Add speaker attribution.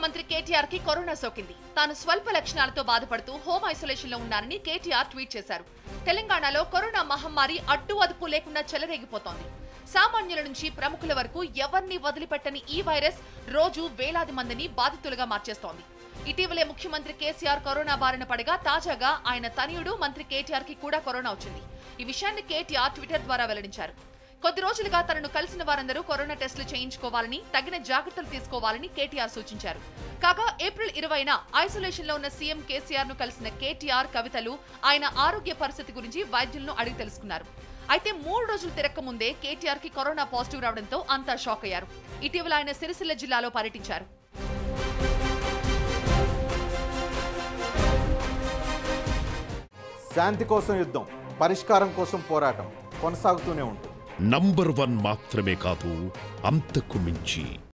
Speaker 1: ముఖ్యమంత్రి కేటీఆర్ కి కరోనా సోకింది తాను స్వల్ప లక్షణాలతో బాధపడుతూ హోమ్ ఐసోలేషన్ లో ఉన్నారని కేటీఆర్ ట్వీట్ చేశారు తెలంగాణలో కరోనా మహమ్మారి అడ్డు అదుపు లేకుండా చెలరేగిపోతోంది సామాన్యుల నుంచి ప్రముఖుల వరకు ఎవరిని వదిలిపెట్టని ఈ వైరస్ రోజు వేలాది మందిని బాధితులుగా మార్చేస్తోంది ఇటీవలే ముఖ్యమంత్రి కేసీఆర్ కరోనా బారిన పడగా తాజాగా ఆయన తనయుడు మంత్రి కేటీఆర్ కి కూడా కరోనా వచ్చింది ఈ విషయాన్ని కేటీఆర్ ట్విట్టర్ ద్వారా వెల్లడించారు కొద్ది రోజులుగా తనను కలిసిన వారందరూ కరోనా టెస్టులు చేయించుకోవాలని తగిన జాగ్రత్తలు తీసుకోవాలని కేటీఆర్ సూచించారు కాగా ఏప్రిల్ ఇరవైన ఐసోలేషన్ లో ఉన్న సీఎం కేసీఆర్ ను కలిసిన కేటీఆర్ కవితలు ఆయన ఆరోగ్య పరిస్థితి గురించి వైద్యులను అడిగి తెలుసుకున్నారు అయితే మూడు రోజులు తిరక్క ముందే కేటీఆర్ కి కరోనా పాజిటివ్ రావడంతో అంతా షాక్ అయ్యారు ఇటీవల ఆయన సిరిసిల్ల జిల్లాలో పర్యటించారు
Speaker 2: శాంతి కోసం యుద్ధం పరిష్కారం కోసం పోరాటం కొనసాగుతూనే ఉంటుంది
Speaker 3: నంబర్ వన్ మాత్రమే కాదు అంతకు మించి